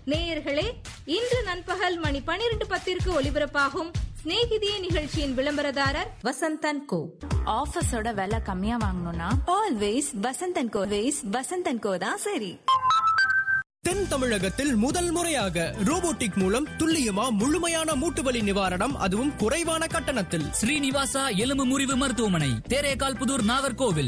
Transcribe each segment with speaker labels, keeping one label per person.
Speaker 1: நேயர்களே இன்று நண்பகல் மணி பனிரெண்டு பத்திற்கு ஒலிபரப்பாகும் சிநேகிதியே நிகழ்ச்சியின் விளம்பரதாரர் வசந்தன் கோ
Speaker 2: ஆஃபீஸோட விலை கம்மியா வாங்கணும்னா always Vasanthan co ways Vasanthan co தான் சரி
Speaker 3: தென் தமிழகத்தில் முதல் முறையாக ரோபோட்டிக் மூலம் துல்லியமா முழுமையான மூட்டுவலி நிவாரணம் அதுவும் குறைவான கட்டணத்தில்
Speaker 4: ஸ்ரீனிவாசா எலும்பு முறிவு மருத்துவமனை தேரேகால் புதூர் நாகர்கோவில்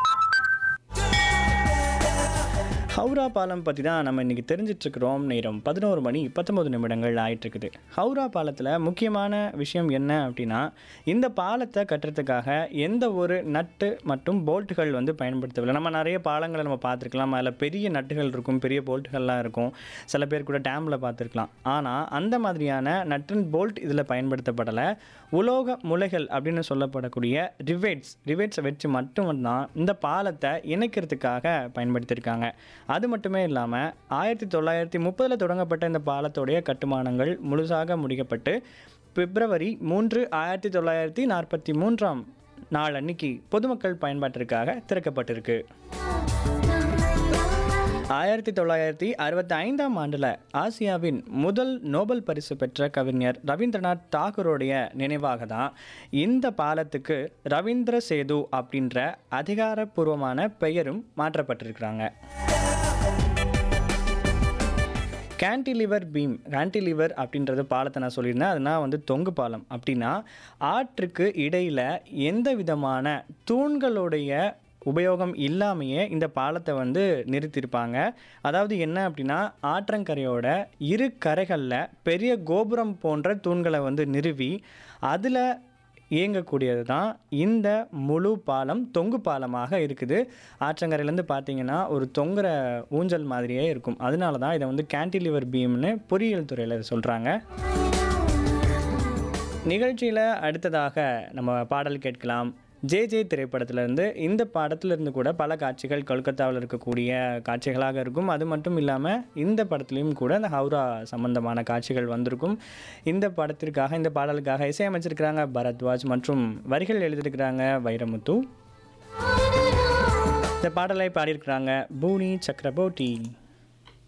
Speaker 5: ஹவுரா பாலம் பற்றி தான் நம்ம இன்றைக்கி தெரிஞ்சிட்ருக்கிறோம் நேரம் பதினோரு மணி பத்தொம்பது நிமிடங்கள் ஆயிட்டுருக்குது ஹவுரா பாலத்தில் முக்கியமான விஷயம் என்ன அப்படின்னா இந்த பாலத்தை கட்டுறதுக்காக எந்த ஒரு நட்டு மற்றும் போல்ட்டுகள் வந்து பயன்படுத்தவில்லை நம்ம நிறைய பாலங்களை நம்ம பார்த்துருக்கலாம் அதில் பெரிய நட்டுகள் இருக்கும் பெரிய போல்ட்டுகள்லாம் இருக்கும் சில பேர் கூட டேமில் பார்த்துருக்கலாம் ஆனால் அந்த மாதிரியான நட் அண்ட் போல்ட் இதில் பயன்படுத்தப்படலை உலோக முளைகள் அப்படின்னு சொல்லப்படக்கூடிய ரிவேட்ஸ் ரிவேட்ஸை வச்சு மட்டும்தான் இந்த பாலத்தை இணைக்கிறதுக்காக பயன்படுத்தியிருக்காங்க அது மட்டுமே இல்லாமல் ஆயிரத்தி தொள்ளாயிரத்தி முப்பதில் தொடங்கப்பட்ட இந்த பாலத்தோடைய கட்டுமானங்கள் முழுசாக முடிக்கப்பட்டு பிப்ரவரி மூன்று ஆயிரத்தி தொள்ளாயிரத்தி நாற்பத்தி மூன்றாம் நாள் அன்னைக்கு பொதுமக்கள் பயன்பாட்டிற்காக திறக்கப்பட்டிருக்கு ஆயிரத்தி தொள்ளாயிரத்தி அறுபத்தி ஐந்தாம் ஆண்டில் ஆசியாவின் முதல் நோபல் பரிசு பெற்ற கவிஞர் ரவீந்திரநாத் தாகூருடைய நினைவாக தான் இந்த பாலத்துக்கு ரவீந்திர சேது அப்படின்ற அதிகாரப்பூர்வமான பெயரும் மாற்றப்பட்டிருக்கிறாங்க கேன்டிலிவர் பீம் கேன்டிலிவர் அப்படின்றது பாலத்தை நான் சொல்லியிருந்தேன் அதுனா வந்து தொங்கு பாலம் அப்படின்னா ஆற்றுக்கு இடையில் எந்த விதமான தூண்களுடைய உபயோகம் இல்லாமையே இந்த பாலத்தை வந்து நிறுத்தியிருப்பாங்க அதாவது என்ன அப்படின்னா ஆற்றங்கரையோட இரு கரைகளில் பெரிய கோபுரம் போன்ற தூண்களை வந்து நிறுவி அதில் இயங்கக்கூடியது தான் இந்த முழு பாலம் தொங்கு பாலமாக இருக்குது ஆற்றங்கரையிலேருந்து பார்த்தீங்கன்னா ஒரு தொங்குற ஊஞ்சல் மாதிரியே இருக்கும் அதனால தான் இதை வந்து கேன்டிலிவர் பீம்னு பொறியியல் துறையில் சொல்கிறாங்க நிகழ்ச்சியில் அடுத்ததாக நம்ம பாடல் கேட்கலாம் ஜே ஜே திரைப்படத்திலிருந்து இந்த படத்திலிருந்து கூட பல காட்சிகள் கொல்கத்தாவில் இருக்கக்கூடிய காட்சிகளாக இருக்கும் அது மட்டும் இல்லாமல் இந்த படத்துலையும் கூட இந்த ஹவுரா சம்பந்தமான காட்சிகள் வந்திருக்கும் இந்த படத்திற்காக இந்த பாடலுக்காக இசையமைச்சிருக்கிறாங்க பரத்வாஜ் மற்றும் வரிகள் எழுதியிருக்கிறாங்க வைரமுத்து இந்த பாடலை பாடியிருக்கிறாங்க பூனி சக்கரபோட்டி